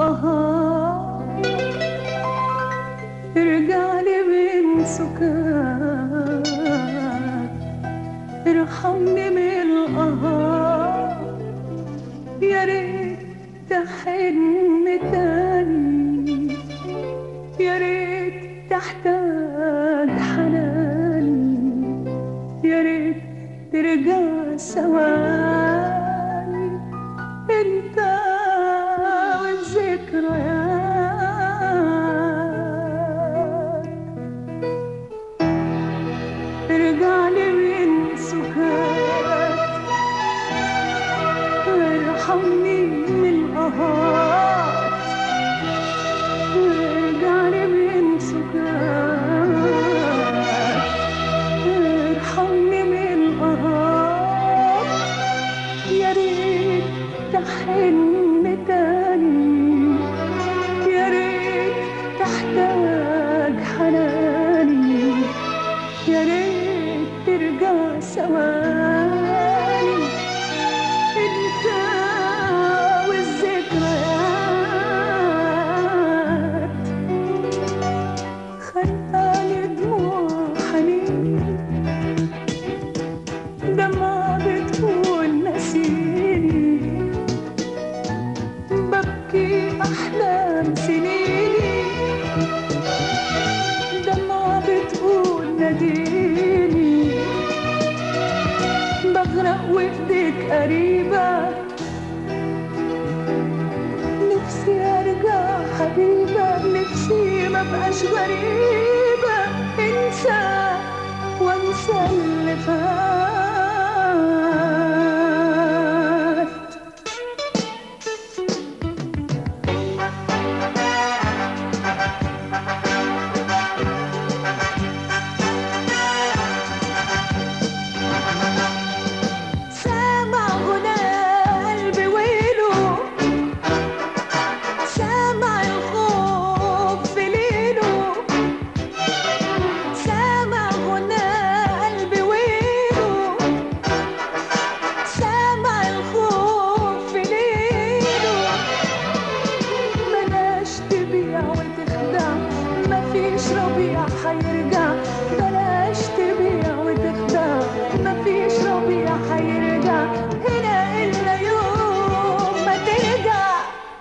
القهار ارجع لي من سكات ارحمني من القهار يا ريت تحن تاني يا ريت تحتاج حناني يا ريت ترجع ثواني انت والذكريات ارجع لي من سكات ارحمني من القهار ارجع لي من سكات ارحمني من القهار يا ريت تحن تاني يا ريت تحتاج حناني يا ريت ترجع ثواني انت والذكريات خلقاني دموع حنين دمعة بتقول نسيني ببكي أحلام سنيني دمعة بتقول ناديني بغرق وإيديك قريبة نفسي أرجع حبيبة نفسي ما بقاش غريبة انسى وانسى اللي فات سامع غنى قلبي ويله سامع الخوف في ليله سامع غنى قلبي ويله سامع الخوف في ليله بلاش تبيع وتخدع مفيش ربيع حيرجع بلاش تبيع وتخدع مفيش ربيع حيرجع هنا إلا يوم ما ترجع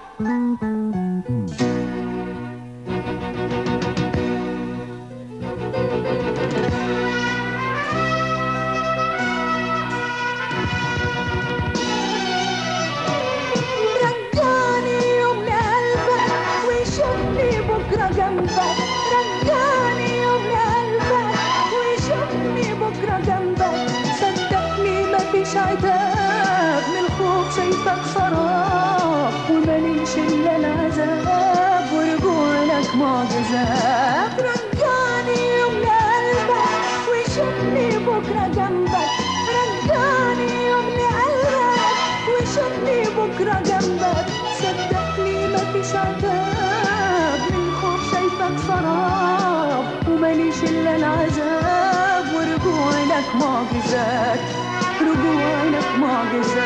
رجعني يوم لقلبك وشوفني بكرة جنبك رجعني يوم لقلبك وشوفني بكرة جنبك صدقني مفيش عتاب من الخوف شايفك سراب وماليش إلا العذاب ورجوع لك معجزات رجعني يوم لقلبك وشوفني بكرة جنبك رجعني يوم لقلبك وشوفني بكرة جنبك صدقني مفيش عتاب من خوف شايفك سراب وماليش إلا العذاب ورجوع لك معجزات رجوع لك معجزات